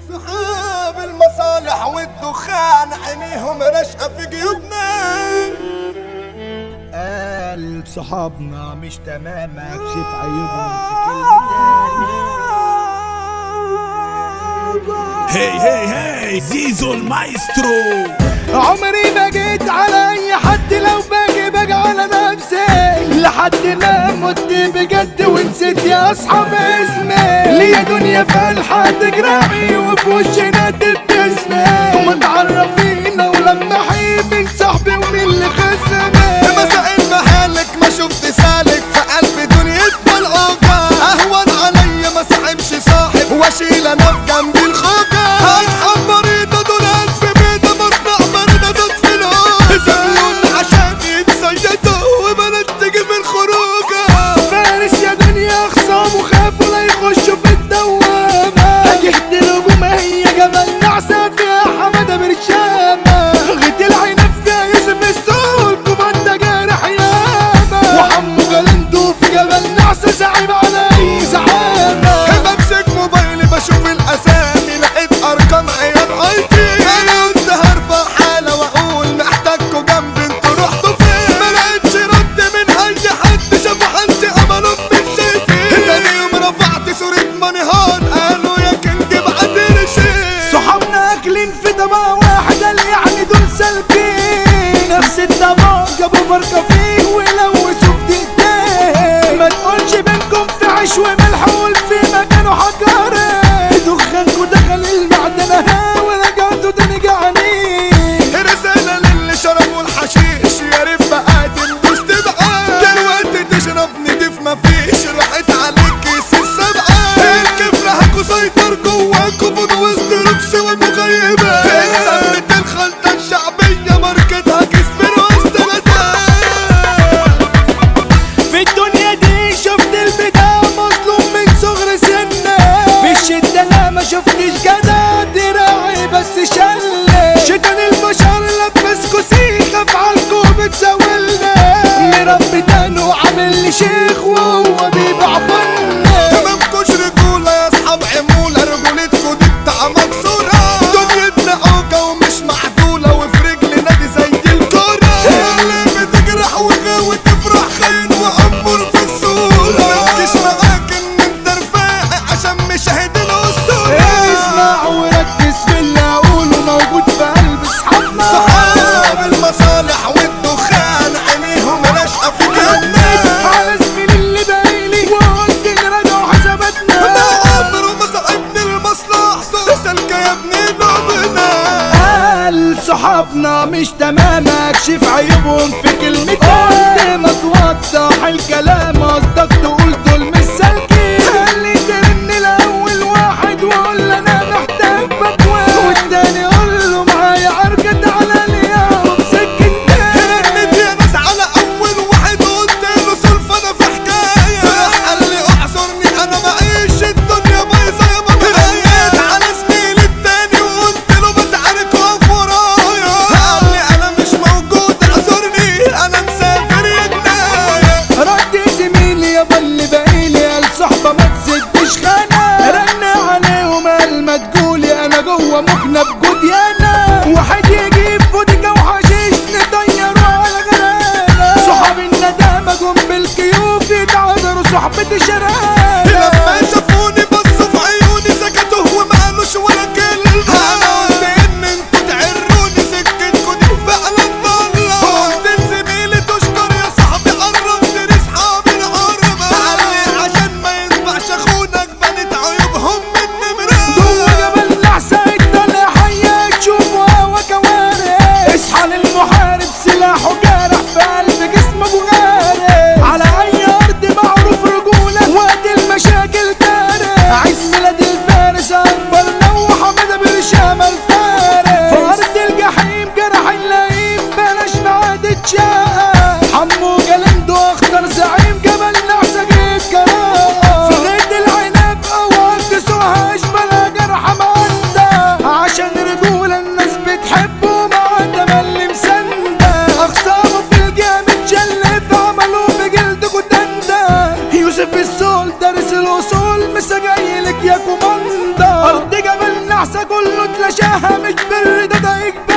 صحاب المصالح والدخان عينيهم رشقة في جيوبنا قال صحابنا مش تمام اكشف عيوبهم في كلمتين هي هي هي زيزو المايسترو عمري ما جيت على اي حد لو باجي باجي على نفسي لحد ما مت بجد ونسيت يا اصحاب اسمي ليا دنيا فالحة تجرحي وفي وشي نادي باسمي ومتعرفين ولما حيب من صاحبي ومين اللي خسرني مساء المهالك ما شفت سالك في قلب دنيتنا العوجة اهون عليا ما صاحبش صاحب واشيل انا في جنبي الخوجة اصحاب مريضة دول الف بيضة مصنع مريضة ضد في الهوجة سابلون عشان يتصيدوا وبنات تيجي في الخروجة فارس يا دنيا خصام وخافوا لا يخشوا في الدوامة هيقتلوا ما هي جبل نعسة فيها حمادة برشامة غد العنب فيها يوسف السول كوماندا جارح ياما وحمو جلندو في جبل نعسة زعيم على اي زعامة بمسك موبايلي بشوف الاسامي لقيت ارقام عيال ايتي انا قلت هرفع حالة واقول محتاجكوا جنبي انتوا رحتوا فين ما لقيتش رد من اي حد شافوا حالتي عملوا مش شايفين تاني يوم رفعت صورة ماني هات قالوا يا كينج ابعتلي شيء صحابنا اكلين في طبق واحد قال يعني دول سالكين نفس الطبق جابوا فرقة فيه ولوثوا في دقيقتين ما تقولش بينكم في عيش وملح وقول في مكانه حجرين دخانكوا دخل المعدنة ورجعتوا تاني جعانين رسالة للي شربوا الحشيش يا ريت بقى تندوس تبقى دلوقتي تشرب نضيف مفيش راحت عليك كيس السبقة الكيف لهكوا سيطر جواكوا فوق وسط رقص والمغيبة سمت الخلطة الشعبية ماركتها كسبر وسط في الدنيا دي شفت البداية مظلوم من صغر سنة في الشدة انا ما شفتش جدع دراعي بس شل شيطان البشر لبس كوسيخة في عالكو بتساولنا مربي تاني وعامل لي شيخ وهو بيبيع بنا تمامكوش رجولة يا اصحاب عمولة رجولتكوا دي بتاع مكسورة دنيتنا عوجة ومش معدولة وفي رجل نادي زي الكورة اللي بتجرح وغاوي تفرح خاين وأمور في الصورة متجيش معاك ان انت رفاعي عشان مشاهد الاسطورة اسمع وركز في اللي اقوله موجود في قلب اصحابنا صحاب المصالح والدخان عينيهم راشقة في جنة على زميلي اللي بايلي وقلت نراجعوا حساباتنا ما عمره ما صاحبني المصلحة سلكة يا ابني لعبنا قال صحابنا مش تمام اكشف عيوبهم في كلمتين قلت ما توضح الكلام قصدك تقول دول مش سالكين خلي ترن الاول واحد وقول انا محتاج بكوى والتاني قول له معايا عركة على اليوم سكنتين رنت يا ناس على اول واحد قلت له سلف انا في حكايه راح قال لي اعذرني انا معيش الدنيا بايظه يا بابا رنيت على زميلي التاني وقلت له بتعارك واقف ورايا قال لي انا مش موجود اعذرني انا مسافر يا جنايه رد زميلي يابا اللي باقيلي قال صحبة ما تسدش خانة رن عليهم قال ما تقولي انا جوه مكنة بجديانة واحد يجيب فودكا وحشيش نطيره على غرانة صحاب الندامة جم بالكيوف يتعذروا صحبة شرانة لما شافوني بصوا في عيوني سكتوا وما قالوش ولا كلمة انا قلت ان انتوا تعروني سكتكوا دي فعلا ضالة قلت لزميلي تشكر يا صاحبي قربت لاصحابي العربة قال لي عشان ما ينفعش اخونك بنت عيوبهم من نمرة جوه جبل نحسة الدنيا حية تشوف هوا كوارث اصحى للمحارب سلاحه جارح في قلب جسمك وغارق على اي ارض معروف رجولة وقت المشاكل تارك عيد ميلاد الفارس اكبر لو حمد برشام الفارس في ارض الجحيم جرح اللئيم بلاش معاد تشاق حمو جلندو اخضر زعيم جبل نحسة جيت كراء في غيد العنب اوعى تسوها اشبال جرح معنده عشان رجولة الناس بتحبه مع تملي مسندة اخصامه في الجامد جلد عملوا بجلد كتندة يوسف السول دارس الاصول مسا جايلك يا كوماندا ارض جبل البعثة كله تلاشاها مش بر ده ده